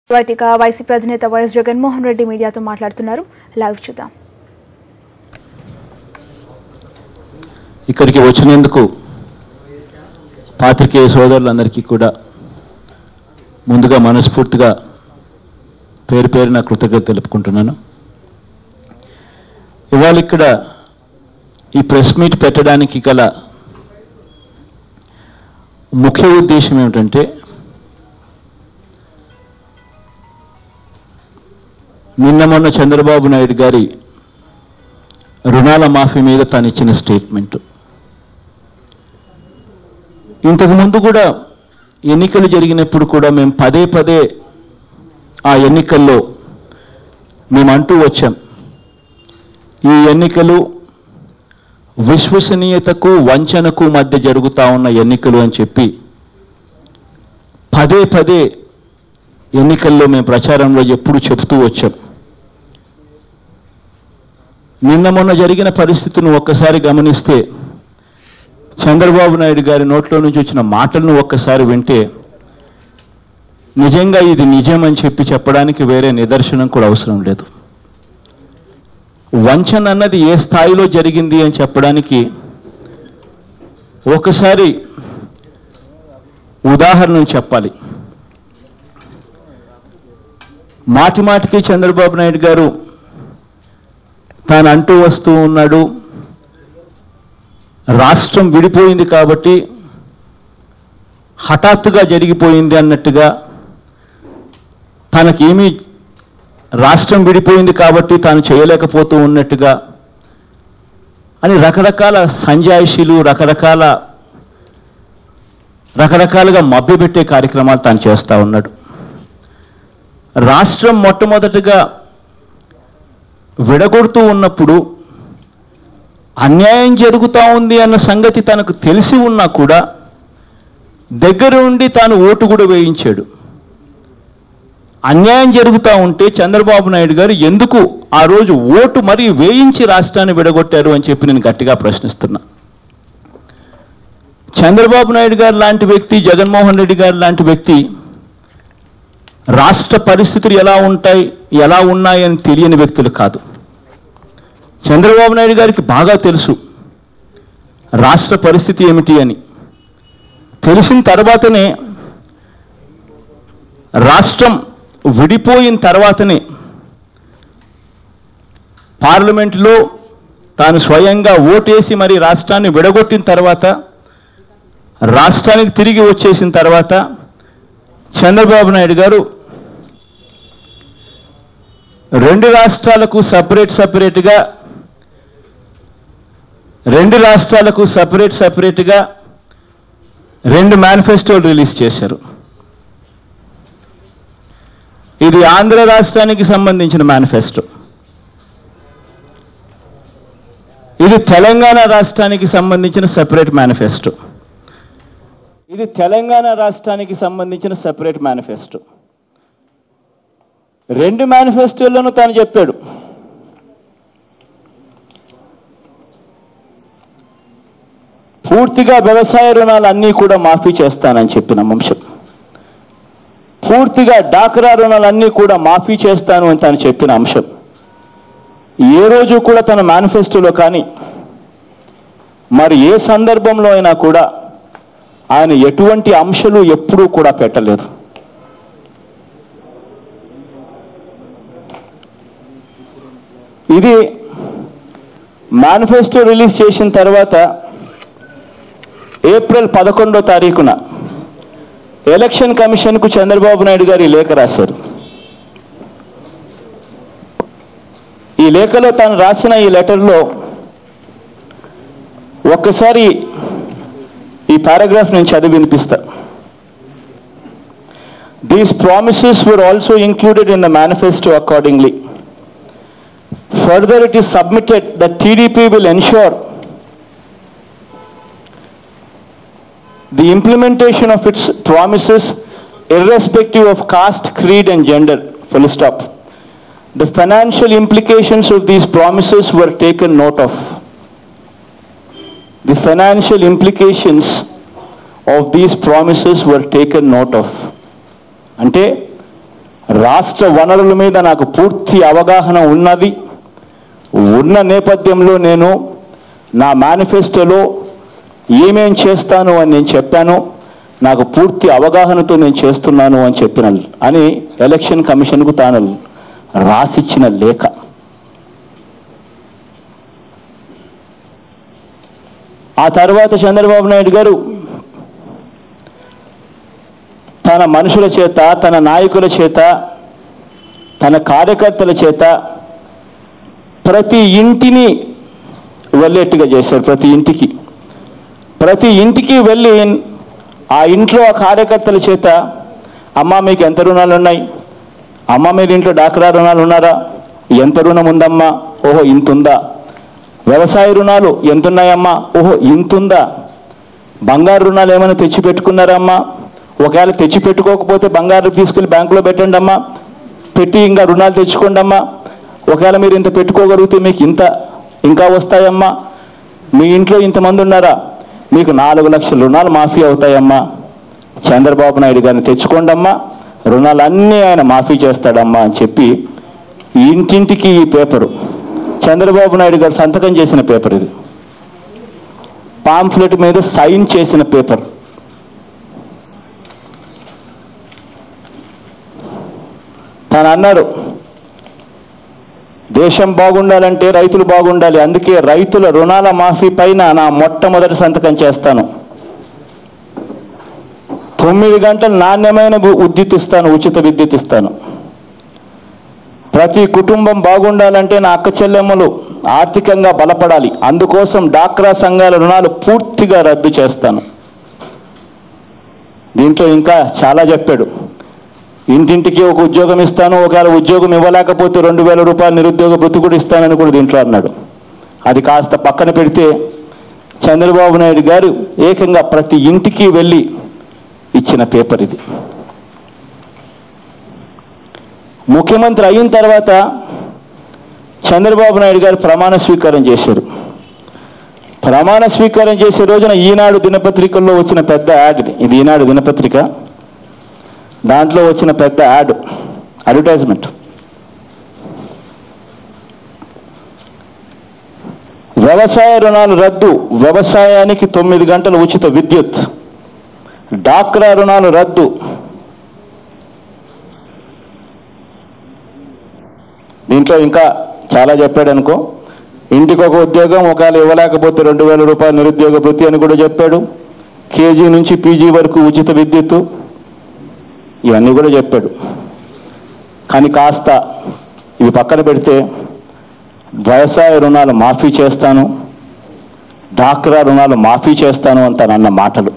వాటిక వైసీపీ అధినేత వైఎస్ జగన్మోహన్ రెడ్డి మీడియాతో మాట్లాడుతున్నారు లైవ్ చూద్దాం ఇక్కడికి వచ్చినందుకు పాత్రికేయ సోదరులందరికీ కూడా ముందుగా మనస్ఫూర్తిగా పేరు పేరున కృతజ్ఞత తెలుపుకుంటున్నాను ఇవాళ ఇక్కడ ఈ ప్రెస్ మీట్ పెట్టడానికి గల ముఖ్య ఉద్దేశం ఏమిటంటే నిన్న మొన్న చంద్రబాబు నాయుడు గారి రుణాల మాఫీ మీద తాను ఇచ్చిన స్టేట్మెంట్ ఇంతకు ముందు కూడా ఎన్నికలు జరిగినప్పుడు కూడా మేము పదే పదే ఆ ఎన్నికల్లో మేము అంటూ వచ్చాం ఈ ఎన్నికలు విశ్వసనీయతకు వంచనకు మధ్య జరుగుతా ఉన్న ఎన్నికలు అని చెప్పి పదే పదే ఎన్నికల్లో మేము ప్రచారంలో ఎప్పుడు చెప్తూ వచ్చాం నిన్న మొన్న జరిగిన పరిస్థితిని ఒక్కసారి గమనిస్తే చంద్రబాబు నాయుడు గారి నోట్లో నుంచి వచ్చిన మాటలను ఒక్కసారి వింటే నిజంగా ఇది నిజం అని చెప్పి చెప్పడానికి వేరే నిదర్శనం కూడా అవసరం లేదు వంచన అన్నది ఏ స్థాయిలో జరిగింది అని చెప్పడానికి ఒకసారి ఉదాహరణ చెప్పాలి మాటి మాటికి చంద్రబాబు నాయుడు గారు తాను అంటూ వస్తూ ఉన్నాడు రాష్ట్రం విడిపోయింది కాబట్టి హఠాత్తుగా జరిగిపోయింది అన్నట్టుగా తనకేమీ రాష్ట్రం విడిపోయింది కాబట్టి తాను చేయలేకపోతూ ఉన్నట్టుగా అని రకరకాల సంజాయిషీలు రకరకాల రకరకాలుగా మభ్యపెట్టే కార్యక్రమాలు తాను చేస్తా ఉన్నాడు రాష్ట్రం మొట్టమొదటిగా విడగొడుతూ ఉన్నప్పుడు అన్యాయం జరుగుతా ఉంది అన్న సంగతి తనకు తెలిసి ఉన్నా కూడా దగ్గర ఉండి తాను ఓటు కూడా వేయించాడు అన్యాయం జరుగుతూ ఉంటే చంద్రబాబు నాయుడు గారు ఎందుకు ఆ రోజు ఓటు మరి వేయించి రాష్ట్రాన్ని విడగొట్టారు అని చెప్పి నేను గట్టిగా ప్రశ్నిస్తున్నా చంద్రబాబు నాయుడు గారు లాంటి వ్యక్తి జగన్మోహన్ రెడ్డి గారు లాంటి వ్యక్తి రాష్ట్ర పరిస్థితులు ఎలా ఉంటాయి ఎలా ఉన్నాయని తెలియని వ్యక్తులు కాదు చంద్రబాబు నాయుడు గారికి బాగా తెలుసు రాష్ట్ర పరిస్థితి ఏమిటి అని తెలిసిన తర్వాతనే రాష్ట్రం విడిపోయిన తర్వాతనే పార్లమెంట్లో తాను స్వయంగా ఓటేసి మరి రాష్ట్రాన్ని విడగొట్టిన తర్వాత రాష్ట్రానికి తిరిగి వచ్చేసిన తర్వాత చంద్రబాబు నాయుడు గారు రెండు రాష్ట్రాలకు సపరేట్ సపరేట్గా రెండు రాష్ట్రాలకు సపరేట్ సపరేట్గా రెండు మేనిఫెస్టోలు రిలీజ్ చేశారు ఇది ఆంధ్ర రాష్ట్రానికి సంబంధించిన మేనిఫెస్టో ఇది తెలంగాణ రాష్ట్రానికి సంబంధించిన సెపరేట్ మేనిఫెస్టో ఇది తెలంగాణ రాష్ట్రానికి సంబంధించిన సెపరేట్ మేనిఫెస్టో రెండు మేనిఫెస్టోలను తాను చెప్పాడు పూర్తిగా వ్యవసాయ రుణాలు అన్నీ కూడా మాఫీ చేస్తానని చెప్పిన అంశం పూర్తిగా డాక్రా రుణాలన్నీ కూడా మాఫీ చేస్తాను అని తాను చెప్పిన అంశం ఏ రోజు కూడా తన మేనిఫెస్టోలో కానీ మరి ఏ సందర్భంలో అయినా కూడా ఆయన ఎటువంటి అంశాలు ఎప్పుడూ కూడా పెట్టలేదు ఇది మేనిఫెస్టో రిలీజ్ చేసిన తర్వాత ఏప్రిల్ పదకొండో తారీఖున ఎలక్షన్ కమిషన్కు చంద్రబాబు నాయుడు గారు ఈ లేఖ రాశారు ఈ లేఖలో తాను రాసిన ఈ లెటర్లో ఒక్కసారి ఈ పారాగ్రాఫ్ నేను చదివి వినిపిస్తా these promises were also included in the manifesto accordingly further it is submitted the TDP will ensure the implementation of its promises irrespective of caste, creed and gender, full stop. The financial implications of these promises were taken note of. The financial implications of these promises were taken note of. అంటే రాష్ట్ర వనరుల మీద నాకు పూర్తి అవగాహన ఉన్నది ఉన్న నేపథ్యంలో నేను నా మేనిఫెస్టోలో ఏమేం చేస్తాను అని నేను చెప్పాను నాకు పూర్తి అవగాహనతో నేను చేస్తున్నాను అని చెప్పిన అని ఎలక్షన్ కమిషన్కు తాను రాసిచ్చిన లేఖ ఆ తర్వాత చంద్రబాబు నాయుడు గారు తన మనుషుల చేత తన నాయకుల చేత తన కార్యకర్తల చేత ప్రతి ఇంటిని వెళ్ళేట్టుగా చేశారు ప్రతి ఇంటికి ప్రతి ఇంటికి వెళ్ళి ఆ ఇంట్లో ఆ కార్యకర్తల చేత అమ్మ మీకు ఎంత రుణాలు ఉన్నాయి అమ్మ మీరు ఇంట్లో డాక్రా రుణాలు ఉన్నారా ఎంత రుణం ఉందమ్మా ఓహో ఇంతుందా వ్యవసాయ రుణాలు ఎంతున్నాయమ్మా ఓహో ఇంతుందా బంగారు రుణాలు ఏమైనా తెచ్చి పెట్టుకున్నారమ్మా ఒకవేళ తెచ్చి పెట్టుకోకపోతే బంగారు తీసుకెళ్లి బ్యాంకులో పెట్టండి అమ్మా పెట్టి ఇంకా రుణాలు తెచ్చుకోండి అమ్మా ఒకవేళ మీరు ఇంత పెట్టుకోగలిగితే మీకు ఇంత ఇంకా వస్తాయమ్మా మీ ఇంట్లో ఇంతమంది ఉన్నారా మీకు నాలుగు లక్షల రుణాలు మాఫీ అవుతాయమ్మా చంద్రబాబు నాయుడు గారిని తెచ్చుకోండమ్మా రుణాలన్నీ ఆయన మాఫీ చేస్తాడమ్మా అని చెప్పి ఇంటింటికి ఈ పేపరు చంద్రబాబు నాయుడు గారు సంతకం చేసిన పేపర్ ఇది పాంఫ్లెట్ మీద సైన్ చేసిన పేపర్ తను అన్నాడు దేశం బాగుండాలంటే రైతులు బాగుండాలి అందుకే రైతుల రుణాల మాఫీ పైన నా మొట్టమొదటి సంతకం చేస్తాను తొమ్మిది గంటలు నాణ్యమైన వి- విద్యుత్ ఇస్తాను ఉచిత విద్యుత్ ఇస్తాను ప్రతి కుటుంబం బాగుండాలంటే నా అక్క చెల్లెమ్మలు ఆర్థికంగా బలపడాలి అందుకోసం డాక్రా సంఘాల రుణాలు పూర్తిగా రద్దు చేస్తాను దీంట్లో ఇంకా చాలా చెప్పాడు ఇంటింటికి ఒక ఉద్యోగం ఇస్తాను ఒకవేళ ఉద్యోగం ఇవ్వలేకపోతే రెండు వేల రూపాయలు నిరుద్యోగ భృతి కూడా ఇస్తానని కూడా దీంట్లో అన్నాడు అది కాస్త పక్కన పెడితే చంద్రబాబు నాయుడు గారు ఏకంగా ప్రతి ఇంటికి వెళ్ళి ఇచ్చిన పేపర్ ఇది ముఖ్యమంత్రి అయిన తర్వాత చంద్రబాబు నాయుడు గారు ప్రమాణ స్వీకారం చేశారు ప్రమాణ స్వీకారం చేసే రోజున ఈనాడు దినపత్రికల్లో వచ్చిన పెద్ద యాడ్ ఇది ఈనాడు దినపత్రిక దాంట్లో వచ్చిన పెద్ద యాడ్ అడ్వర్టైజ్మెంట్ వ్యవసాయ రుణాలు రద్దు వ్యవసాయానికి తొమ్మిది గంటల ఉచిత విద్యుత్ డాక్రా రుణాలు రద్దు దీంట్లో ఇంకా చాలా చెప్పాడు అనుకో ఇంటికి ఒక ఉద్యోగం ఒకవేళ ఇవ్వలేకపోతే రెండు వేల రూపాయలు నిరుద్యోగ భృతి అని కూడా చెప్పాడు కేజీ నుంచి పీజీ వరకు ఉచిత విద్యుత్తు ఇవన్నీ కూడా చెప్పాడు కానీ కాస్త ఇవి పక్కన పెడితే వ్యవసాయ రుణాలు మాఫీ చేస్తాను డాక్రా రుణాలు మాఫీ చేస్తాను అని తను అన్న మాటలు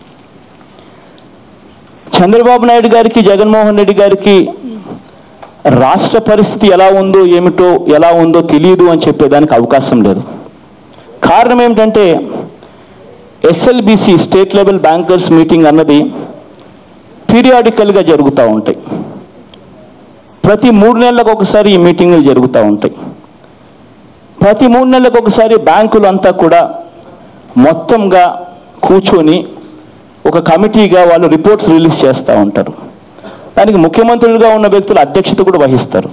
చంద్రబాబు నాయుడు గారికి జగన్మోహన్ రెడ్డి గారికి రాష్ట్ర పరిస్థితి ఎలా ఉందో ఏమిటో ఎలా ఉందో తెలియదు అని చెప్పేదానికి అవకాశం లేదు కారణం ఏమిటంటే SLBC state level bankers meeting అన్నది పీరియాడికల్గా జరుగుతూ ఉంటాయి ప్రతి మూడు నెలలకు ఒకసారి ఈ మీటింగులు జరుగుతూ ఉంటాయి ప్రతి మూడు నెలలకు ఒకసారి బ్యాంకులు అంతా కూడా మొత్తంగా కూర్చొని ఒక కమిటీగా వాళ్ళు రిపోర్ట్స్ రిలీజ్ చేస్తూ ఉంటారు దానికి ముఖ్యమంత్రులుగా ఉన్న వ్యక్తులు అధ్యక్షత కూడా వహిస్తారు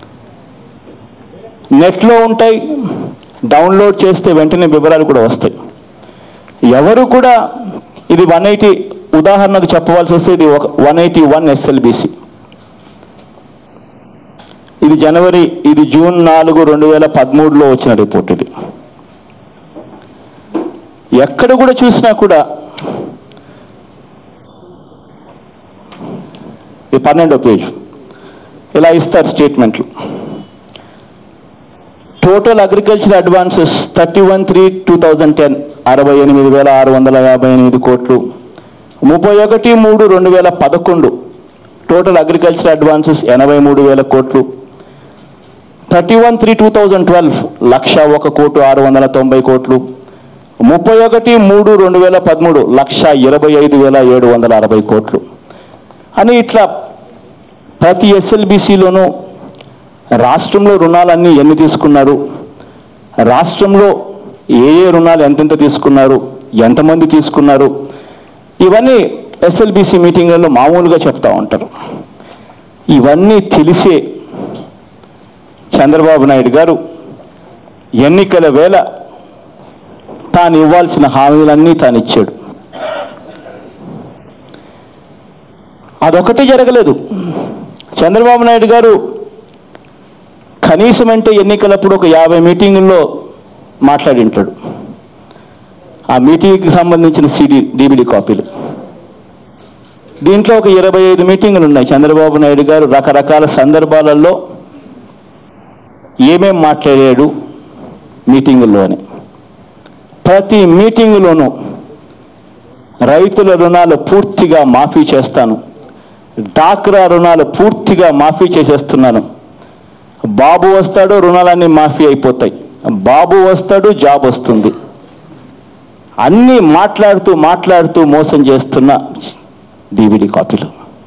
నెట్లో ఉంటాయి డౌన్లోడ్ చేస్తే వెంటనే వివరాలు కూడా వస్తాయి ఎవరు కూడా ఇది వన్ ఎయిటీ ఉదాహరణకు చెప్పవలసి వస్తే ఇది ఒక వన్ ఎయిటీ వన్ ఎస్ఎల్బిసి ఇది జనవరి ఇది జూన్ నాలుగు రెండు వేల పదమూడులో వచ్చిన రిపోర్ట్ ఇది ఎక్కడ కూడా చూసినా కూడా ఇది పన్నెండో పేజ్ ఇలా ఇస్తారు స్టేట్మెంట్లు total agriculture advances thirty one three two thousand ten అరవై ఎనిమిది వేల ఆరు వందల యాభై ఎనిమిది కోట్లు ముప్పై ఒకటి మూడు రెండు వేల పదకొండు టోటల్ అగ్రికల్చర్ అడ్వాన్సెస్ ఎనభై మూడు వేల కోట్లు thirty one three two thousand twelve lakh ఒక కోటు ఆరు వందల తొంభై కోట్లు ముప్పై ఒకటి మూడు రెండు వేల పదమూడు లక్ష ఇరవై ఐదు వేల ఏడు వందల అరవై కోట్లు అని ఇట్లా ప్రతి ఎస్ఎల్బిసిలోనూ రాష్ట్రంలో రుణాలన్నీ ఎన్ని తీసుకున్నారు రాష్ట్రంలో ఏ ఏ రుణాలు ఎంతెంత తీసుకున్నారు ఎంతమంది తీసుకున్నారు ఇవన్నీ ఎస్ఎల్బిసి మీటింగ్లలో మామూలుగా చెప్తా ఉంటారు ఇవన్నీ తెలిసే చంద్రబాబు నాయుడు గారు ఎన్నికల వేళ తాను ఇవ్వాల్సిన హామీలన్నీ తాను ఇచ్చాడు అదొకటి జరగలేదు చంద్రబాబు నాయుడు గారు కనీసం అంటే ఎన్నికలప్పుడు ఒక యాభై మీటింగుల్లో మాట్లాడి ఉంటాడు ఆ మీటింగ్కి సంబంధించిన సిడి డిబిడి కాపీలు దీంట్లో ఒక ఇరవై ఐదు మీటింగులు ఉన్నాయి చంద్రబాబు నాయుడు గారు రకరకాల సందర్భాలలో ఏమేం మాట్లాడాడు మీటింగుల్లో అని ప్రతి మీటింగులోనూ రైతుల రుణాలు పూర్తిగా మాఫీ చేస్తాను డాక్రా రుణాలు పూర్తిగా మాఫీ చేసేస్తున్నాను బాబు వస్తాడు రుణాలన్నీ మాఫీ అయిపోతాయి బాబు వస్తాడు జాబ్ వస్తుంది అన్నీ మాట్లాడుతూ మాట్లాడుతూ మోసం చేస్తున్న డివిడి కాపీలు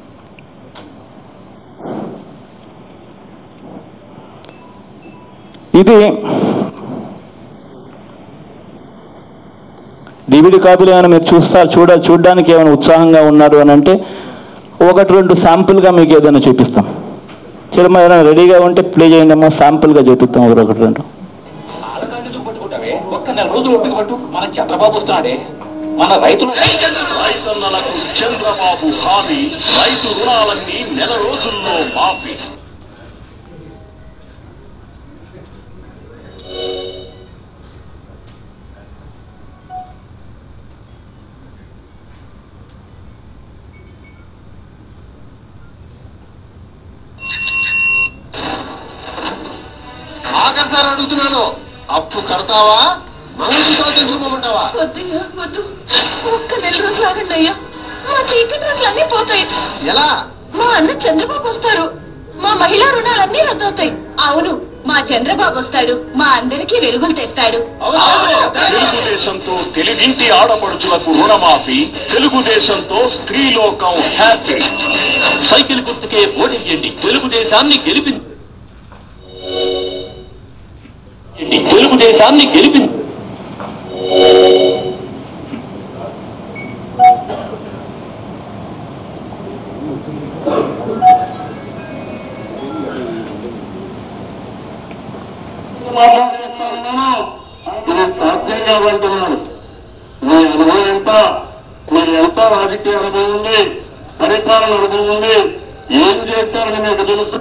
ఇది డివిడి కాపీలు ఏమైనా మీరు చూస్తారు చూడ చూడడానికి ఏమైనా ఉత్సాహంగా ఉన్నారు అని అంటే ఒకటి రెండు శాంపుల్గా మీకు ఏదైనా చూపిస్తాం చూడమ్మా ఏదైనా రెడీగా ఉంటే ప్లే చేయండి అమ్మా శాంపుల్గా చూపిస్తాం ఒకటి ఒకటి రెండు ఆలకాండతో పట్టుకుంటావే ఒక్క నెల రోజులు ఒట్టుకు పట్టు మన చంద్రబాబు వస్తున్నాడే మన రైతులు రైతన్నలకు చంద్రబాబు హామీ రైతు రుణాలన్నీ నెల రోజుల్లో మాఫీ ఆఖరిసారి అడుగుతున్నాను అప్పు కడతావా మంగళసూత్రాలు తెచ్చుకోమంటావా వద్దయ్యా వద్దు ఒక్క నెల రోజులు ఆగండి అయ్యా మా చీకటి రోజులు అన్నీ పోతాయి ఎలా మా అన్న చంద్రబాబు వస్తారు మా మహిళా రుణాలన్నీ రద్దవుతాయి అవును మా చంద్రబాబు వస్తాడు మా అందరికీ వెలుగులు తెస్తాడు తెలుగుదేశంతో తెలుగింటి ఆడపడుచులకు రుణమాఫీ తెలుగుదేశంతో స్త్రీలోకం హ్యాపీ సైకిల్ గుర్తుకే ఓటేయండి తెలుగుదేశాన్ని గెలిపి తెలుగుదేశాన్ని గెలిపి ఇది సాధ్యం కాదంటున్నాను మీ అనుభవం ఎంత మీరు ఎంత రాజకీయ అనుభవం ఉంది పరిపాలన అనుభవం ఉంది ఏం చేస్తారని మీకు తెలుసు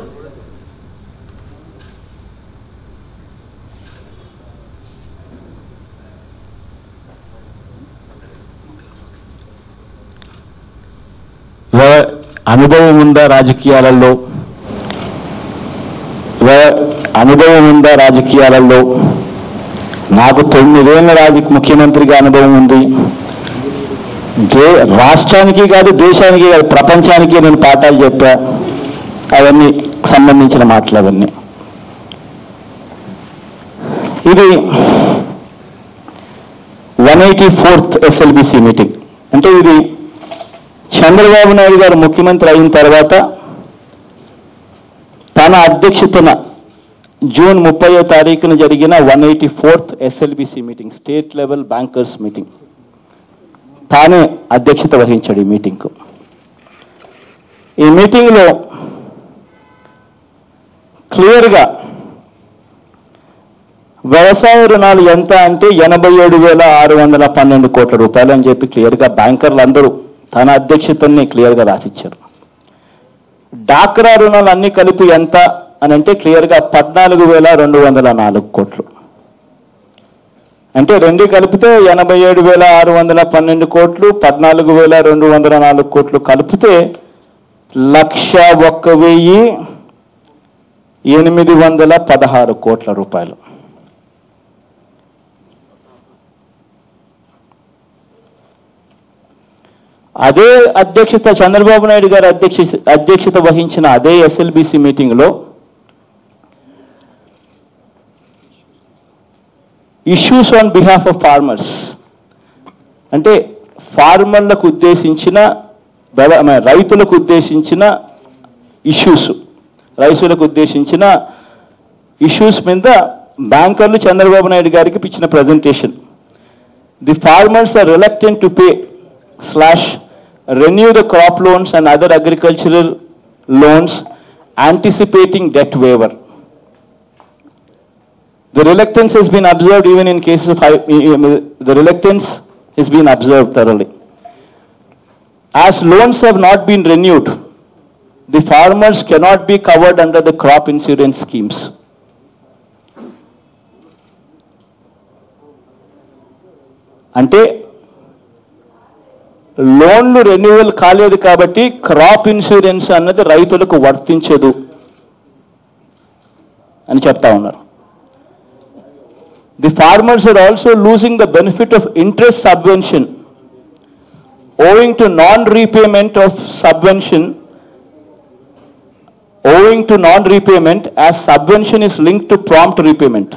వే- అనుభవం ఉందా రాజకీయాలలో వే- అనుభవం ఉందా రాజకీయాలలో నాకు తొమ్మిదేళ్ల రాజకీయ ముఖ్యమంత్రిగా అనుభవం ఉంది దే రాష్ట్రానికి కాదు దేశానికి కాదు ప్రపంచానికి నేను పాఠాలు చెప్పా అవన్నీ సంబంధించిన మాటలు అవన్నీ ఇది one eighty fourth SLBC meeting అంటే ఇది చంద్రబాబు నాయుడు గారు ముఖ్యమంత్రి అయిన తర్వాత తన అధ్యక్షతన జూన్ ముప్పయో తారీఖున జరిగిన one eighty fourth SLBC meeting state level bankers meeting తానే అధ్యక్షత వహించాడు ఈ మీటింగ్కు ఈ మీటింగ్లో క్లియర్గా వ్యవసాయ రుణాలు ఎంత అంటే ఎనభై ఏడు వేల ఆరు వందల పన్నెండు కోట్ల రూపాయలు అని చెప్పి క్లియర్గా బ్యాంకర్లు అందరూ తన అధ్యక్షతని క్లియర్గా రాసిచ్చారు డాక్రా రుణాలు అన్ని కలిపి ఎంత అని అంటే క్లియర్గా పద్నాలుగు వేల రెండు వందల నాలుగు కోట్లు అంటే రెండు కలిపితే ఎనభై ఏడు వేల ఆరు వందల పన్నెండు కోట్లు పద్నాలుగు వేల రెండు వందల నాలుగు కోట్లు కలిపితే లక్ష ఒక్క వెయ్యి ఎనిమిది వందల పదహారు కోట్ల రూపాయలు అదే అధ్యక్షత చంద్రబాబు నాయుడు గారు అధ్యక్ష అధ్యక్షత వహించిన అదే ఎస్ఎల్బిసి మీటింగ్లో issues on behalf of farmers అంటే ఫార్మర్లకు ఉద్దేశించిన వ్యవ- మన రైతులకు ఉద్దేశించిన ఇష్యూస్ రైతులకు ఉద్దేశించిన ఇష్యూస్ మీద బ్యాంకర్లు చంద్రబాబు నాయుడు గారికి ఇచ్చిన presentation the farmers are reluctant to pay slash renew the crop loans and other agricultural loans anticipating debt waiver. The reluctance has been observed even in cases of high, the reluctance has been observed thoroughly. As loans have not been renewed, the farmers cannot be covered under the crop insurance schemes. అంటే లోన్లు renewal కాలేదు కాబట్టి crop insurance అన్నది రైతులకు వర్తించదు అని చెప్తా ఉన్నారు the farmers are also losing the benefit of interest subvention owing to non repayment of subvention owing to non repayment as subvention is link to prompt repayment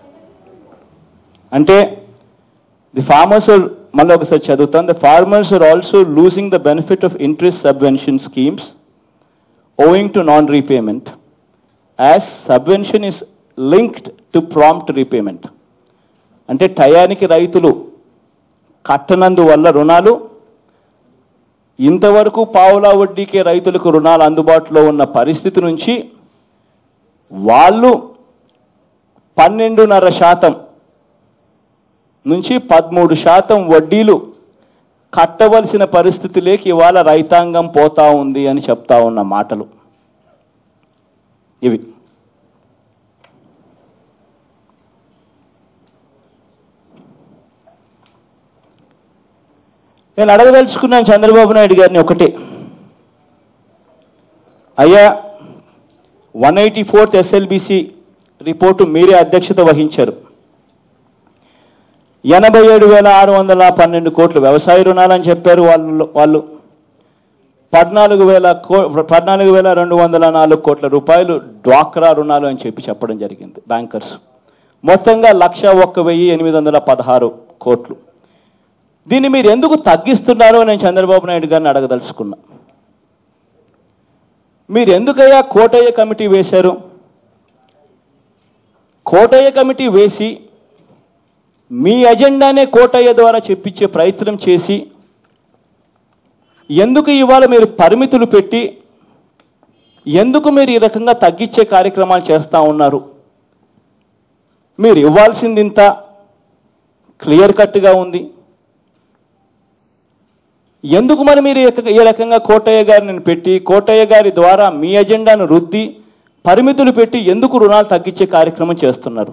అంటే ది ఫార్మర్స్ ఆర్ మళ్ళీ ఒకసారి చదువుతాను the farmers are also losing the benefit of interest subvention schemes owing to non repayment as subvention is linked to prompt repayment అంటే టయానికి రైతులు కట్టనందువల్ల రుణాలు ఇంతవరకు పావులా వడ్డీకే రైతులకు రుణాలు అందుబాటులో ఉన్న పరిస్థితి నుంచి వాళ్ళు పన్నెండున్నర శాతం నుంచి పదమూడు శాతం వడ్డీలు కట్టవలసిన పరిస్థితిలోకి ఇవాళ రైతాంగం పోతా ఉంది అని చెప్తా ఉన్న మాటలు ఇవి నేను అడగదలుచుకున్నాను చంద్రబాబు నాయుడు గారిని ఒకటే అయ్యా one eighty fourth SLBC report మీరే అధ్యక్షత వహించారు ఎనభై ఏడు వేల ఆరు వందల పన్నెండు కోట్లు వ్యవసాయ రుణాలని చెప్పారు వాళ్ళు వాళ్ళు పద్నాలుగు వేల కో పద్నాలుగు వేల రెండు వందల నాలుగు కోట్ల రూపాయలు డ్వాక్రా రుణాలు అని చెప్పి చెప్పడం జరిగింది బ్యాంకర్స్ మొత్తంగా లక్ష ఒక్క వెయ్యి ఎనిమిది వందల పదహారు కోట్లు దీన్ని మీరు ఎందుకు తగ్గిస్తున్నారో నేను చంద్రబాబు నాయుడు గారిని అడగదలుచుకున్నా మీరు ఎందుకయ్యా కోటయ్య కమిటీ వేశారు కోటయ్య కమిటీ వేసి మీ ఎజెండానే కోటయ్య ద్వారా చెప్పించే ప్రయత్నం చేసి ఎందుకు ఇవాళ మీరు పరిమితులు పెట్టి ఎందుకు మీరు ఈ రకంగా తగ్గించే కార్యక్రమాలు చేస్తూ ఉన్నారు మీరు ఇవ్వాల్సింది ఇంత క్లియర్ కట్గా ఉంది ఎందుకు మరి మీరు ఈ రక- ఈ రకంగా కోటయ్య గారిని పెట్టి కోటయ్య గారి ద్వారా మీ ఎజెండాను రుద్ది పరిమితులు పెట్టి ఎందుకు రుణాలు తగ్గించే కార్యక్రమం చేస్తున్నారు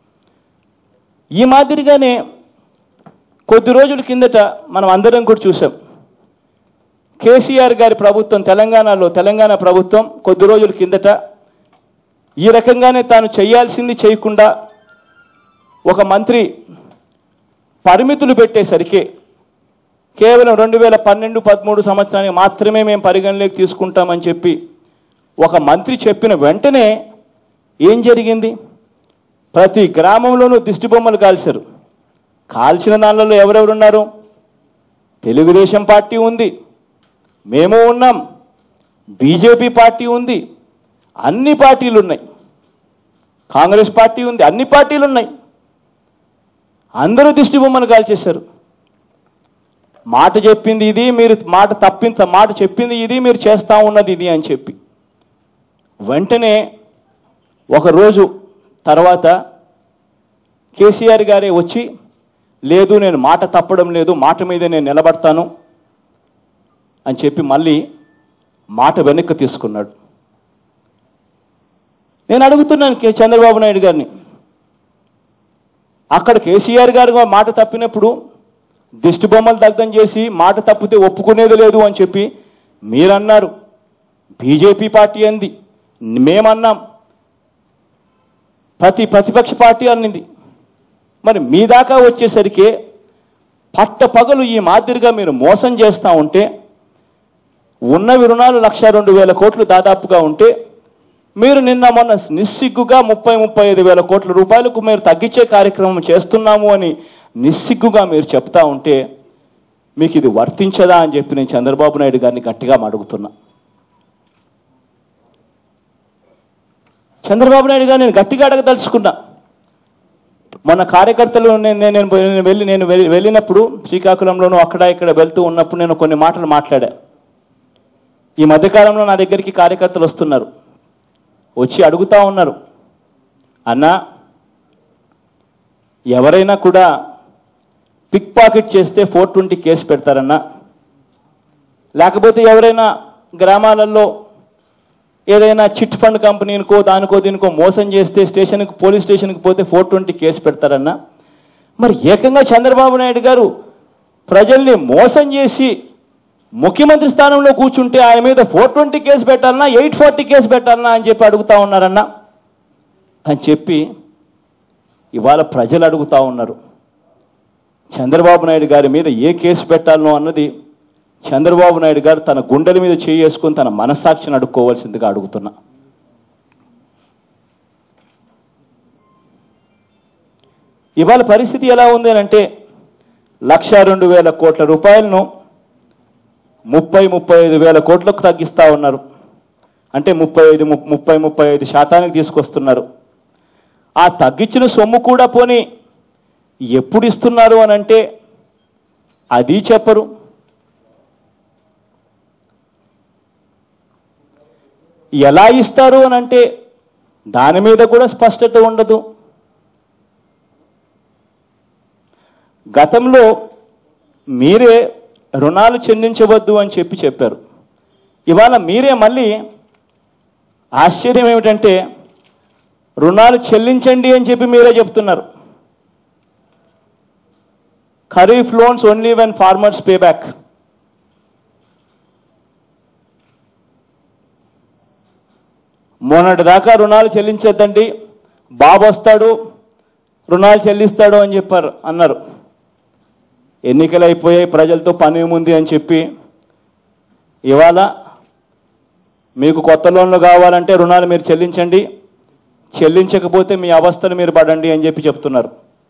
ఈ మాదిరిగానే కొద్ది రోజుల కిందట మనం అందరం కూడా చూసాం కేసీఆర్ గారి ప్రభుత్వం తెలంగాణలో తెలంగాణ ప్రభుత్వం కొద్ది రోజుల కిందట ఈ రకంగానే తాను చేయాల్సింది చేయకుండా ఒక మంత్రి పరిమితులు పెట్టేసరికి కేవలం రెండు వేల పన్నెండు పదమూడు సంవత్సరానికి మాత్రమే మేము పరిగణలోకి తీసుకుంటామని చెప్పి ఒక మంత్రి చెప్పిన వెంటనే ఏం జరిగింది ప్రతి గ్రామంలోనూ దిష్టి బొమ్మలు కాల్చారు కాల్చిన దానిలో ఎవరెవరున్నారు తెలుగుదేశం పార్టీ ఉంది మేము ఉన్నాం బీజేపీ పార్టీ ఉంది అన్ని పార్టీలు ఉన్నాయి కాంగ్రెస్ పార్టీ ఉంది అన్ని పార్టీలు ఉన్నాయి అందరూ దిష్టి బొమ్మలు కాల్చేశారు మాట చెప్పింది ఇది మీరు మాట తప్పింత మాట చెప్పింది ఇది మీరు చేస్తా ఉన్నది ఇది అని చెప్పి వెంటనే ఒక రోజు తర్వాత కేసీఆర్ గారే వచ్చి లేదు నేను మాట తప్పడం లేదు మాట మీద నేను నిలబడతాను అని చెప్పి మళ్ళీ మాట వెనక్కి తీసుకున్నాడు నేను అడుగుతున్నాను కే చంద్రబాబు నాయుడు గారిని అక్కడ కేసీఆర్ గారు మాట తప్పినప్పుడు దిష్టి బొమ్మలు దగ్ధం చేసి మాట తప్పితే ఒప్పుకునేది లేదు అని చెప్పి మీరన్నారు బీజేపీ పార్టీ అంది మేమన్నాం ప్రతి ప్రతిపక్ష పార్టీ అన్నింది మరి మీ దాకా వచ్చేసరికి పట్ట పగలు ఈ మాదిరిగా మీరు మోసం చేస్తూ ఉంటే ఉన్నవి రుణాలు లక్ష రెండు వేల కోట్లు దాదాపుగా ఉంటే మీరు నిన్న మొన్న నిస్సిగ్గుగా ముప్పై ముప్పై ఐదు వేల కోట్ల రూపాయలకు మీరు తగ్గించే కార్యక్రమం చేస్తున్నాము అని నిస్సిగ్గుగా మీరు చెప్తా ఉంటే మీకు ఇది వర్తించదా అని చెప్పి నేను చంద్రబాబు నాయుడు గారిని గట్టిగా అడుగుతున్నా చంద్రబాబు నాయుడు గారు నేను గట్టిగా అడగదలుచుకున్నా మొన్న కార్యకర్తలు నేను నేను నేను పోయి- నేను వెళ్ళి నేను వెళ్ళి- వెళ్ళినప్పుడు శ్రీకాకుళంలోనూ అక్కడ ఇక్కడ వెళ్తూ ఉన్నప్పుడు నేను కొన్ని మాటలు మాట్లాడా ఈ మధ్యకాలంలో నా దగ్గరికి కార్యకర్తలు వస్తున్నారు వచ్చి అడుగుతా ఉన్నారు అన్నా ఎవరైనా కూడా పిక్ పాకెట్ చేస్తే ఫోర్ ట్వంటీ కేసు పెడతారన్నా లేకపోతే ఎవరైనా గ్రామాలలో ఏదైనా చిట్ ఫండ్ కంపెనీనికో దానికో దీనికో మోసం చేస్తే స్టేషన్కి పోలీస్ స్టేషన్కి పోతే ఫోర్ ట్వంటీ కేసు పెడతారన్నా మరి ఏకంగా చంద్రబాబు నాయుడు గారు ప్రజల్ని మోసం చేసి ముఖ్యమంత్రి స్థానంలో కూర్చుంటే ఆయన మీద ఫోర్ ట్వంటీ కేసు పెట్టాలన్నా ఎయిట్ ఫార్టీ కేసు పెట్టాలన్నా అని చెప్పి అడుగుతా ఉన్నారన్నా అని చెప్పి ఇవాళ ప్రజలు అడుగుతా ఉన్నారు చంద్రబాబు నాయుడు గారి మీద ఏ కేసు పెట్టాలనో అన్నది చంద్రబాబు నాయుడు గారు తన గుండెల మీద చేసుకుని తన మనస్సాక్షిని అడుక్కోవాల్సిందిగా అడుగుతున్నా ఇవాళ పరిస్థితి ఎలా ఉంది అని అంటే లక్ష రెండు వేల కోట్ల రూపాయలను ముప్పై ముప్పై ఐదు వేల కోట్లకు తగ్గిస్తా ఉన్నారు అంటే ముప్పై ఐదు ము- ముప్పై ముప్పై ఐదు శాతానికి తీసుకొస్తున్నారు ఆ తగ్గించిన సొమ్ము కూడా పోని ఎప్పుడు ఇస్తున్నారు అని అంటే అది చెప్పరు ఎలా ఇస్తారు అని అంటే దాని మీద కూడా స్పష్టత ఉండదు గతంలో మీరే రుణాలు చెల్లించవద్దు అని చెప్పి చెప్పారు ఇవాళ మీరే మళ్ళీ ఆశ్చర్యం ఏమిటంటే రుణాలు చెల్లించండి అని చెప్పి మీరే చెప్తున్నారు kharif loans only when farmers pay back మొన్నటి దాకా రుణాలు చెల్లించొద్దండి బాబు వస్తాడు రుణాలు చెల్లిస్తాడు అని చెప్పారు అన్నారు ఎన్నికలు అయిపోయాయి ప్రజలతో పని ఏముంది అని చెప్పి ఇవాళ మీకు కొత్త లోన్లు కావాలంటే రుణాలు మీరు చెల్లించండి చెల్లించకపోతే మీ అవస్థను మీరు పడండి అని చెప్పి చెప్తున్నారు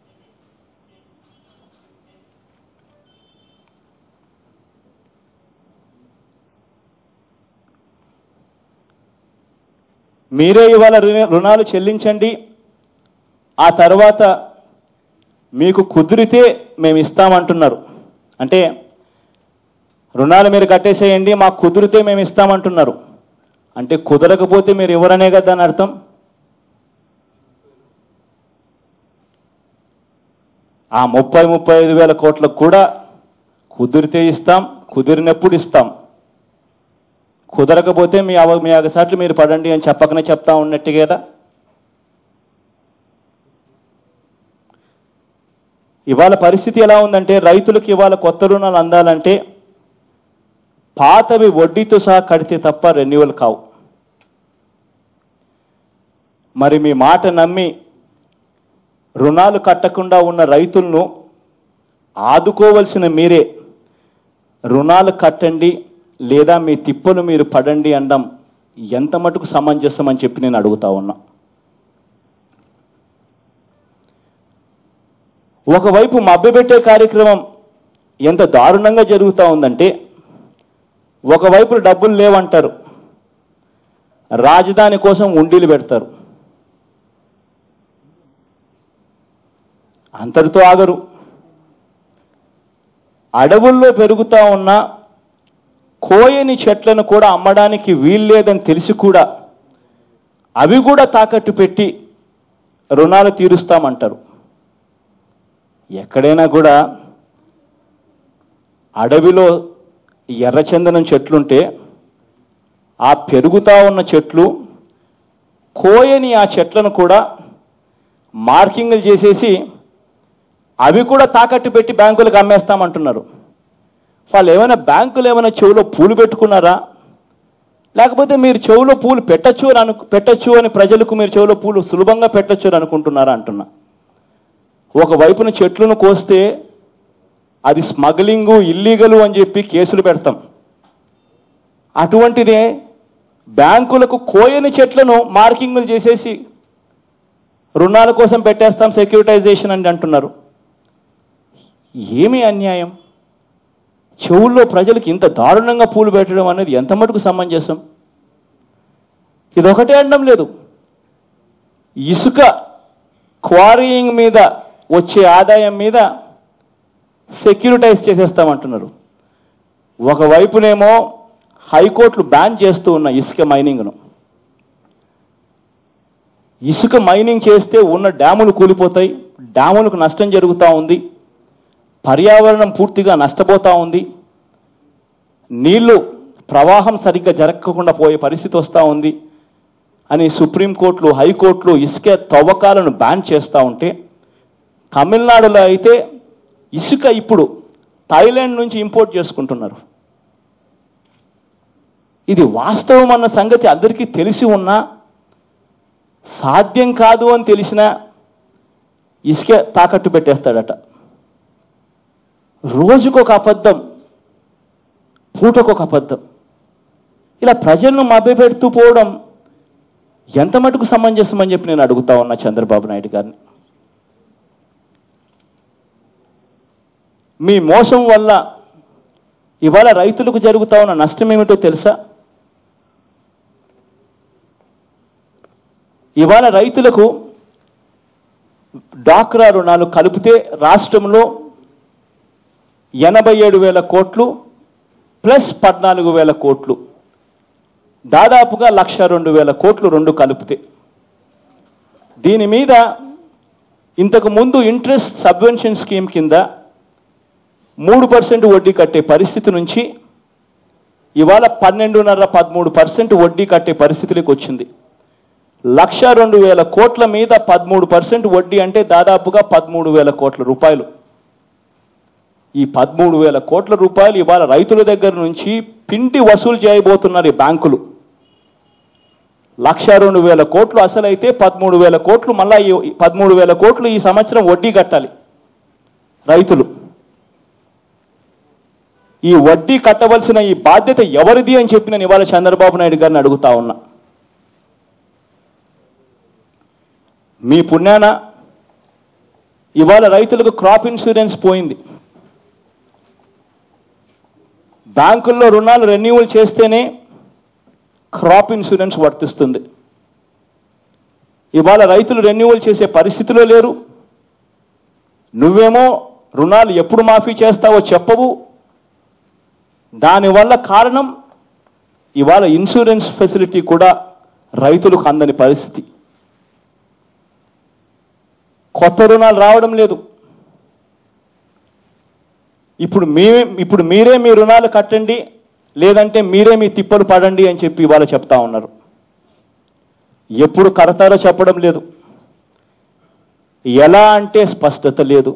మీరే ఇవాళ రుణ- రుణాలు చెల్లించండి ఆ తర్వాత మీకు కుదిరితే మేము ఇస్తామంటున్నారు అంటే రుణాలు మీరు కట్టేసేయండి మాకు కుదిరితే మేము ఇస్తామంటున్నారు అంటే కుదరకపోతే మీరు ఎవరనే కదా దాని అర్థం ఆ ముప్పై ముప్పై ఐదు వేల కోట్లకు కూడా కుదిరితే ఇస్తాం కుదిరినప్పుడు ఇస్తాం కుదరకపోతే మీ అవ మీ అగసాట్లు మీరు పడండి అని చెప్పకనే చెప్తా ఉన్నట్టు కదా ఇవాళ పరిస్థితి ఎలా ఉందంటే రైతులకు ఇవాళ కొత్త రుణాలు అందాలంటే పాతవి వడ్డీతో సహా కడితే తప్ప రెన్యువల్ కావు మరి మీ మాట నమ్మి రుణాలు కట్టకుండా ఉన్న రైతులను ఆదుకోవలసిన మీరే రుణాలు కట్టండి లేదా మీ తిప్పలు మీరు పడండి అనడం ఎంత మటుకు సమంజసం అని చెప్పి నేను అడుగుతా ఉన్నా ఒకవైపు మభ్యపెట్టే కార్యక్రమం ఎంత దారుణంగా జరుగుతూ ఉందంటే ఒకవైపు డబ్బులు లేవంటారు రాజధాని కోసం ఉండీలు పెడతారు అంతటితో ఆగరు అడవుల్లో పెరుగుతా ఉన్న కోయని చెట్లను కూడా అమ్మడానికి వీల్లేదని తెలిసి కూడా అవి కూడా తాకట్టు పెట్టి రుణాలు తీరుస్తామంటారు ఎక్కడైనా కూడా అడవిలో ఎర్రచందనం చెట్లుంటే ఆ పెరుగుతా ఉన్న చెట్లు కోయని ఆ చెట్లను కూడా మార్కింగ్లు చేసేసి అవి కూడా తాకట్టు పెట్టి బ్యాంకులకు అమ్మేస్తామంటున్నారు వాళ్ళు ఏమైనా బ్యాంకులు ఏమైనా చెవులో పూలు పెట్టుకున్నారా లేకపోతే మీరు చెవులో పూలు పెట్టచ్చు అని అను పెట్టచ్చు అని ప్రజలకు మీరు చెవులో పూలు సులభంగా పెట్టచ్చు అని అనుకుంటున్నారా అంటున్నా ఒక వైపున చెట్లను కోస్తే అది స్మగ్లింగు ఇల్లీగలు అని చెప్పి కేసులు పెడతాం అటువంటిదే బ్యాంకులకు కోయని చెట్లను మార్కింగ్లు చేసేసి రుణాల కోసం పెట్టేస్తాం సెక్యూరిటైజేషన్ అని అంటున్నారు ఏమి అన్యాయం చెవుల్లో ప్రజలకు ఇంత దారుణంగా పూలు పెట్టడం అనేది ఎంత మటుకు సమంజసం ఇది ఒకటే అనడం లేదు ఇసుక క్వారీయింగ్ మీద వచ్చే ఆదాయం మీద సెక్యూరిటైజ్ చేసేస్తామంటున్నారు ఒకవైపునేమో హైకోర్టులు బ్యాన్ చేస్తూ ఉన్న ఇసుక మైనింగ్ను ఇసుక మైనింగ్ చేస్తే ఉన్న డ్యాములు కూలిపోతాయి డ్యాములకు నష్టం జరుగుతూ ఉంది పర్యావరణం పూర్తిగా నష్టపోతూ ఉంది నీళ్లు ప్రవాహం సరిగ్గా జరగకుండా పోయే పరిస్థితి వస్తూ ఉంది అని సుప్రీంకోర్టులు హైకోర్టులు ఇసుక తవ్వకాలను బ్యాన్ చేస్తూ ఉంటే తమిళనాడులో అయితే ఇసుక ఇప్పుడు థాయిలాండ్ నుంచి ఇంపోర్ట్ చేసుకుంటున్నారు ఇది వాస్తవం అన్న సంగతి అందరికీ తెలిసి ఉన్నా సాధ్యం కాదు అని తెలిసినా ఇసుక తాకట్టు పెట్టేస్తాడట రోజుకొక అబద్ధం పూటకొక అబద్ధం ఇలా ప్రజలను మభ్యపెడుతూ పోవడం ఎంత మటుకు సమంజసమని చెప్పి నేను అడుగుతా ఉన్నా చంద్రబాబు నాయుడు గారిని మీ మోసం వల్ల ఇవాళ రైతులకు జరుగుతా ఉన్న నష్టం ఏమిటో తెలుసా ఇవాళ రైతులకు డాక్రా రుణాలు కలిపితే రాష్ట్రంలో ఎనభై ఏడు వేల కోట్లు ప్లస్ పద్నాలుగు వేల కోట్లు దాదాపుగా లక్ష రెండు వేల కోట్లు రెండు కలిపితే దీని మీద ఇంతకు ముందు ఇంట్రెస్ట్ సబ్వెన్షన్ స్కీమ్ కింద మూడు పర్సెంట్ వడ్డీ కట్టే పరిస్థితి నుంచి ఇవాళ పన్నెండున్నర పదమూడు పర్సెంట్ వడ్డీ కట్టే పరిస్థితిలోకి వచ్చింది లక్ష రెండు వేల కోట్ల మీద పదమూడు పర్సెంట్ వడ్డీ అంటే దాదాపుగా పదమూడు వేల కోట్ల రూపాయలు ఈ పదమూడు వేల కోట్ల రూపాయలు ఇవాళ రైతుల దగ్గర నుంచి పిండి వసూలు చేయబోతున్నారు ఈ బ్యాంకులు లక్ష రెండు వేల కోట్లు అసలైతే పదమూడు వేల కోట్లు మళ్ళా ఈ పదమూడు వేల కోట్లు ఈ సంవత్సరం వడ్డీ కట్టాలి రైతులు ఈ వడ్డీ కట్టవలసిన ఈ బాధ్యత ఎవరిది అని చెప్పి నేను ఇవాళ చంద్రబాబు నాయుడు గారిని అడుగుతా ఉన్నా మీ పుణ్యాన ఇవాళ రైతులకు క్రాప్ ఇన్సూరెన్స్ పోయింది బ్యాంకుల్లో రుణాలు రెన్యువల్ చేస్తేనే క్రాప్ ఇన్సూరెన్స్ వర్తిస్తుంది ఇవాళ రైతులు రెన్యువల్ చేసే పరిస్థితిలో లేరు నువ్వేమో రుణాలు ఎప్పుడు మాఫీ చేస్తావో చెప్పవు దానివల్ల కారణం ఇవాళ ఇన్సూరెన్స్ ఫెసిలిటీ కూడా రైతులకు అందని పరిస్థితి కొత్త రుణాలు రావడం లేదు ఇప్పుడు మేమే ఇప్పుడు మీరే మీ రుణాలు కట్టండి లేదంటే మీరే మీ తిప్పలు పడండి అని చెప్పి ఇవాళ చెప్తా ఉన్నారు ఎప్పుడు కడతారో చెప్పడం లేదు ఎలా అంటే స్పష్టత లేదు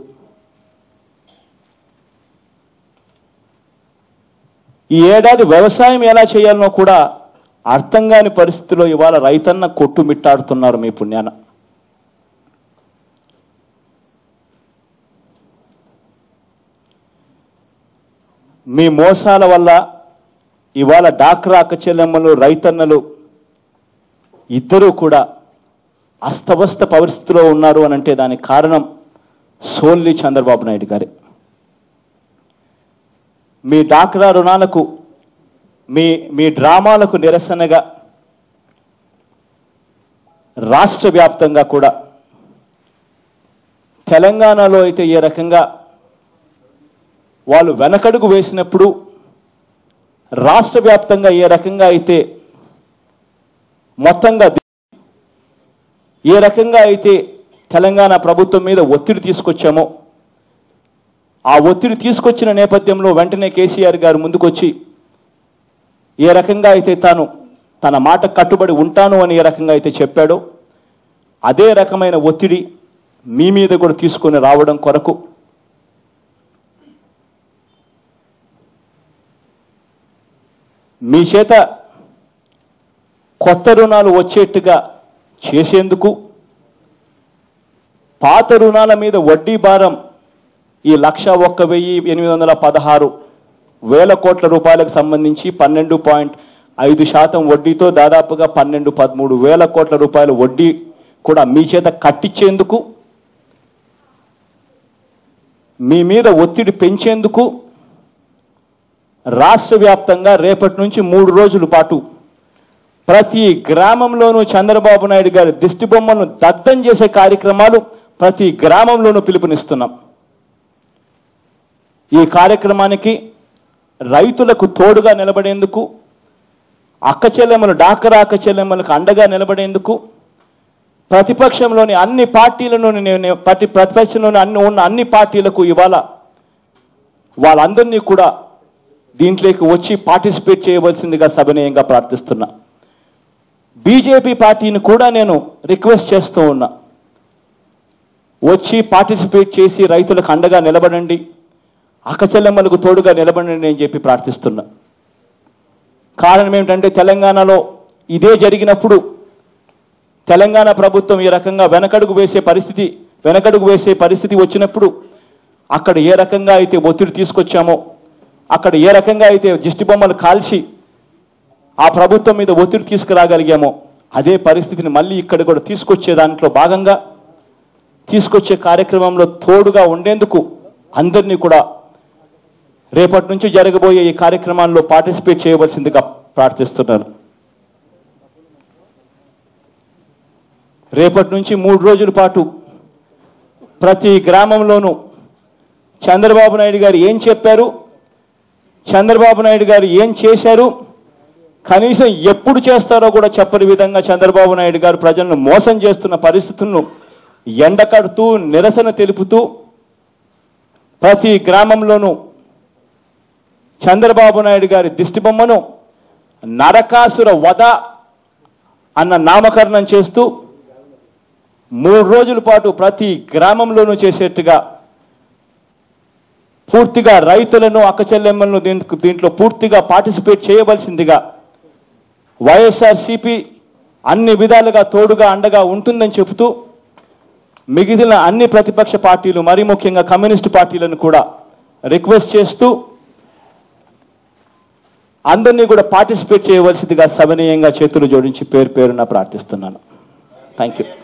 ఈ ఏడాది వ్యవసాయం ఎలా చేయాలనో కూడా అర్థం కాని పరిస్థితిలో ఇవాళ రైతన్న కొట్టుమిట్టాడుతున్నారు మీ పుణ్యాన మీ మోసాల వల్ల ఇవాళ డాక్రా అక్కచెల్లెమ్మలు రైతన్నలు ఇద్దరూ కూడా అస్తవస్త పరిస్థితిలో ఉన్నారు అని అంటే దానికి కారణం సోల్లీ చంద్రబాబు నాయుడు గారే మీ డాక్రా రుణాలకు మీ మీ డ్రామాలకు నిరసనగా రాష్ట్ర వ్యాప్తంగా కూడా తెలంగాణలో అయితే ఏ రకంగా వాళ్ళు వెనకడుగు వేసినప్పుడు రాష్ట్ర వ్యాప్తంగా ఏ రకంగా అయితే మొత్తంగా ఏ రకంగా అయితే తెలంగాణ ప్రభుత్వం మీద ఒత్తిడి తీసుకొచ్చామో ఆ ఒత్తిడి తీసుకొచ్చిన నేపథ్యంలో వెంటనే కేసీఆర్ గారు ముందుకొచ్చి ఏ రకంగా అయితే తాను తన మాట కట్టుబడి ఉంటాను అని ఏ రకంగా అయితే చెప్పాడో అదే రకమైన ఒత్తిడి మీ మీద కూడా తీసుకొని రావడం కొరకు మీ చేత కొత్త రుణాలు వచ్చేట్టుగా చేసేందుకు పాత రుణాల మీద వడ్డీ భారం ఈ లక్ష ఒక్క వెయ్యి ఎనిమిది వందల పదహారు వేల కోట్ల రూపాయలకు సంబంధించి పన్నెండు పాయింట్ ఐదు శాతం వడ్డీతో దాదాపుగా పన్నెండు పదమూడు వేల కోట్ల రూపాయల వడ్డీ కూడా మీ చేత కట్టించేందుకు మీ మీద ఒత్తిడి పెంచేందుకు రాష్ట్ర వ్యాప్తంగా రేపటి నుంచి మూడు రోజుల పాటు ప్రతి గ్రామంలోనూ చంద్రబాబు నాయుడు గారి దిష్టి బొమ్మను దగ్ధం చేసే కార్యక్రమాలు ప్రతి గ్రామంలోనూ పిలుపునిస్తున్నాం ఈ కార్యక్రమానికి రైతులకు తోడుగా నిలబడేందుకు అక్క చెల్లెమ్మలు డాకరా అక్క చెల్లెమ్మలకు అండగా నిలబడేందుకు ప్రతిపక్షంలోని అన్ని పార్టీలను నేను ప్రతి ప్రతిపక్షంలోని అన్ని ఉన్న అన్ని పార్టీలకు ఇవాళ వాళ్ళందరినీ కూడా దీంట్లోకి వచ్చి పార్టిసిపేట్ చేయవలసిందిగా సభనీయంగా ప్రార్థిస్తున్నా బీజేపీ పార్టీని కూడా నేను రిక్వెస్ట్ చేస్తూ ఉన్నా వచ్చి పార్టిసిపేట్ చేసి రైతులకు అండగా నిలబడండి అక్కచెల్లెమ్మలకు తోడుగా నిలబడండి అని చెప్పి ప్రార్థిస్తున్నా కారణం ఏమిటంటే తెలంగాణలో ఇదే జరిగినప్పుడు తెలంగాణ ప్రభుత్వం ఈ రకంగా వెనకడుగు వేసే పరిస్థితి వెనకడుగు వేసే పరిస్థితి వచ్చినప్పుడు అక్కడ ఏ రకంగా అయితే ఒత్తిడి తీసుకొచ్చామో అక్కడ ఏ రకంగా అయితే దిష్టి బొమ్మలు కాల్చి ఆ ప్రభుత్వం మీద ఒత్తిడి తీసుకురాగలిగామో అదే పరిస్థితిని మళ్ళీ ఇక్కడ కూడా తీసుకొచ్చే దాంట్లో భాగంగా తీసుకొచ్చే కార్యక్రమంలో తోడుగా ఉండేందుకు అందరినీ కూడా రేపటి నుంచి జరగబోయే ఈ కార్యక్రమాల్లో పార్టిసిపేట్ చేయవలసిందిగా ప్రార్థిస్తున్నాను రేపటి నుంచి మూడు రోజుల పాటు ప్రతి గ్రామంలోనూ చంద్రబాబు నాయుడు గారు ఏం చెప్పారు చంద్రబాబు నాయుడు గారు ఏం చేశారు కనీసం ఎప్పుడు చేస్తారో కూడా చెప్పని విధంగా చంద్రబాబు నాయుడు గారు ప్రజలను మోసం చేస్తున్న పరిస్థితులను ఎండకడుతూ నిరసన తెలుపుతూ ప్రతి గ్రామంలోనూ చంద్రబాబు నాయుడు గారి దిష్టిబొమ్మను నరకాసుర వధ అన్న నామకరణం చేస్తూ మూడు రోజుల పాటు ప్రతి గ్రామంలోనూ చేసేట్టుగా పూర్తిగా రైతులను అక్కచెల్లెమ్మలను దీంట్లో దీంట్లో పూర్తిగా పార్టిసిపేట్ చేయవలసిందిగా వైఎస్ఆర్సిపి అన్ని విధాలుగా తోడుగా అండగా ఉంటుందని చెబుతూ మిగిలిన అన్ని ప్రతిపక్ష పార్టీలు మరీ ముఖ్యంగా కమ్యూనిస్టు పార్టీలను కూడా రిక్వెస్ట్ చేస్తూ అందరినీ కూడా పార్టిసిపేట్ చేయవలసిందిగా సవనీయంగా చేతులు జోడించి పేరు పేరున ప్రార్థిస్తున్నాను థ్యాంక్ యూ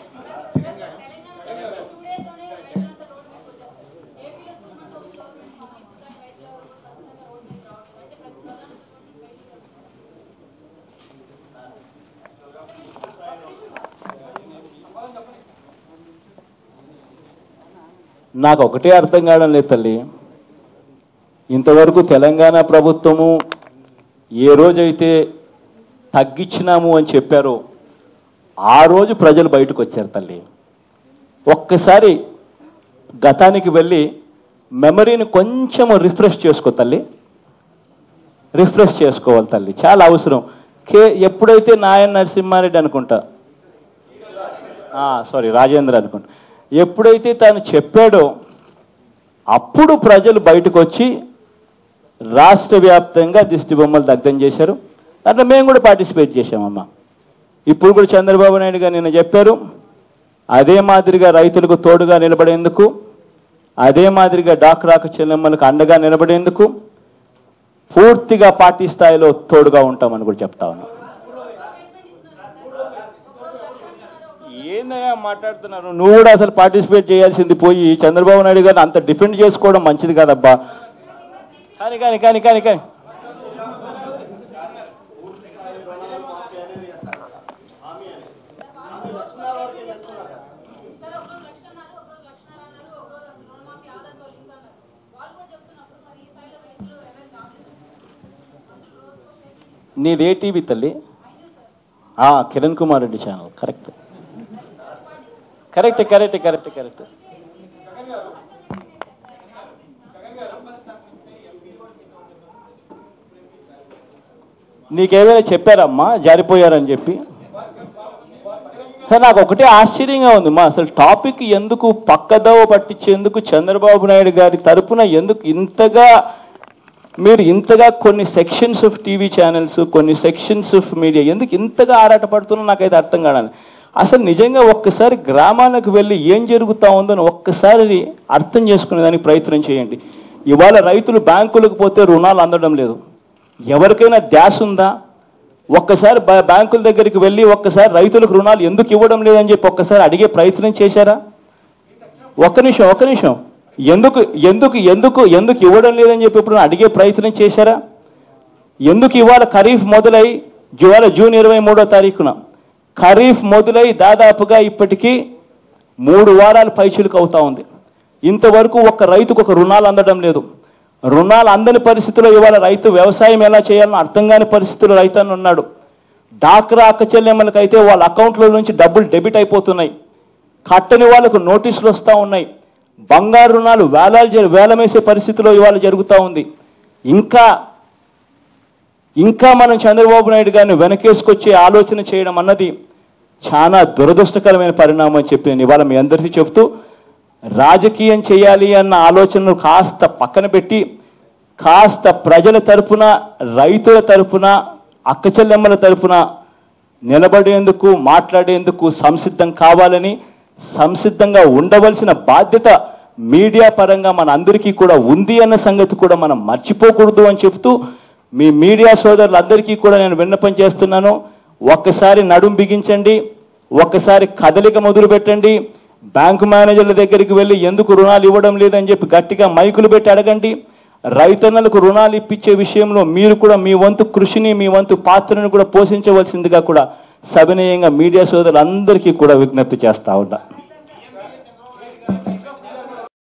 నాకు ఒకటే అర్థం కావడం లేదు తల్లి ఇంతవరకు తెలంగాణ ప్రభుత్వము ఏ రోజైతే తగ్గించినాము అని చెప్పారో ఆ రోజు ప్రజలు బయటకు వచ్చారు తల్లి ఒక్కసారి గతానికి వెళ్ళి మెమరీని కొంచెం రిఫ్రెష్ చేసుకో తల్లి రిఫ్రెష్ చేసుకోవాలి తల్లి చాలా అవసరం కే ఎప్పుడైతే నాయన నరసింహారెడ్డి అనుకుంటా సారీ రాజేంద్ర అనుకుంటా ఎప్పుడైతే తాను చెప్పాడో అప్పుడు ప్రజలు బయటకు వచ్చి రాష్ట్ర వ్యాప్తంగా దిష్టి బొమ్మలు దగ్ధం చేశారు దాంట్లో మేము కూడా పార్టిసిపేట్ చేశామమ్మా ఇప్పుడు కూడా చంద్రబాబు నాయుడు గారు నిన్న చెప్పారు అదే మాదిరిగా రైతులకు తోడుగా నిలబడేందుకు అదే మాదిరిగా డాక్రాకు చెల్లెమ్మలకు అండగా నిలబడేందుకు పూర్తిగా పార్టీ స్థాయిలో తోడుగా ఉంటామని కూడా చెప్తా ఉన్నాం ఏందయ్యా మాట్లాడుతున్నారు నువ్వు కూడా అసలు పార్టిసిపేట్ చేయాల్సింది పోయి చంద్రబాబు నాయుడు గారిని అంత డిఫెండ్ చేసుకోవడం మంచిది కాదబ్బా కానీ కానీ కానీ కానీ కానీ నీదే టీవీ తల్లి ఆ, Kiran Kumar Reddy channel correct correct correct correct correct నీకేమైనా చెప్పారమ్మా జారిపోయారని చెప్పి సార్ నాకు ఒకటే ఆశ్చర్యంగా ఉంది మా అసలు టాపిక్ ఎందుకు పక్కదోవ పట్టించేందుకు చంద్రబాబు నాయుడు గారి తరపున ఎందుకు ఇంతగా మీరు ఇంతగా కొన్ని సెక్షన్స్ ఆఫ్ టీవీ ఛానల్స్ కొన్ని సెక్షన్స్ ఆఫ్ మీడియా ఎందుకు ఇంతగా ఆరాటపడుతున్నా నాకైతే అర్థం కావాలి అసలు నిజంగా ఒక్కసారి గ్రామాలకు వెళ్ళి ఏం జరుగుతా ఉందని ఒక్కసారి అర్థం చేసుకునేదానికి ప్రయత్నం చేయండి ఇవాళ రైతులు బ్యాంకులకు పోతే రుణాలు అందడం లేదు ఎవరికైనా ధ్యాస ఉందా ఒక్కసారి బా- బ్యాంకుల దగ్గరికి వెళ్ళి ఒక్కసారి రైతులకు రుణాలు ఎందుకు ఇవ్వడం లేదని చెప్పి ఒక్కసారి అడిగే ప్రయత్నం చేశారా ఒక్క నిమిషం ఒక్క నిమిషం ఎందుకు ఎందుకు ఎందుకు ఎందుకు ఇవ్వడం లేదని చెప్పి ఇప్పుడు అడిగే ప్రయత్నం చేశారా ఎందుకు ఇవాళ ఖరీఫ్ మొదలై ఇవాళ జూన్ ఇరవై మూడో తారీఖున ఖరీఫ్ మొదలై దాదాపుగా ఇప్పటికీ మూడు వారాలు పైచులకు అవుతా ఉంది ఇంతవరకు ఒక్క రైతుకు ఒక రుణాలు అందడం లేదు రుణాలు అందని పరిస్థితిలో ఇవాళ రైతు వ్యవసాయం ఎలా చేయాలని అర్థం కాని పరిస్థితిలో రైతన్న ఉన్నాడు డాక్రా అక్క చెల్లెమ్మలకైతే వాళ్ళ అకౌంట్ల నుంచి డబ్బులు డెబిట్ అయిపోతున్నాయి కట్టని వాళ్ళకు నోటీసులు వస్తూ ఉన్నాయి బంగారు రుణాలు వేలాలు జ- వేలమేసే పరిస్థితిలో ఇవాళ జరుగుతూ ఉంది ఇంకా ఇంకా మనం చంద్రబాబు నాయుడు గారిని వెనకేసుకొచ్చే ఆలోచన చేయడం అన్నది చాలా దురదృష్టకరమైన పరిణామం అని చెప్పి నేను ఇవాళ మీ అందరికీ చెప్తూ రాజకీయం చేయాలి అన్న ఆలోచనను కాస్త పక్కన పెట్టి కాస్త ప్రజల తరపున రైతుల తరపున అక్క చెల్లెమ్మల తరపున నిలబడేందుకు మాట్లాడేందుకు సంసిద్ధం కావాలని సంసిద్ధంగా ఉండవలసిన బాధ్యత మీడియా పరంగా మన అందరికీ కూడా ఉంది అన్న సంగతి కూడా మనం మర్చిపోకూడదు అని చెప్తూ మీ మీడియా సోదరులందరికీ కూడా నేను విన్నపం చేస్తున్నాను ఒక్కసారి నడుం బిగించండి ఒక్కసారి కదలిక మొదలు పెట్టండి బ్యాంకు మేనేజర్ల దగ్గరికి వెళ్ళి ఎందుకు రుణాలు ఇవ్వడం లేదని చెప్పి గట్టిగా మైకులు పెట్టి అడగండి రైతన్నలకు రుణాలు ఇప్పించే విషయంలో మీరు కూడా మీ వంతు కృషిని మీ వంతు పాత్రను కూడా పోషించవలసిందిగా కూడా సవినయంగా మీడియా సోదరులందరికీ కూడా విజ్ఞప్తి చేస్తా ఉన్నా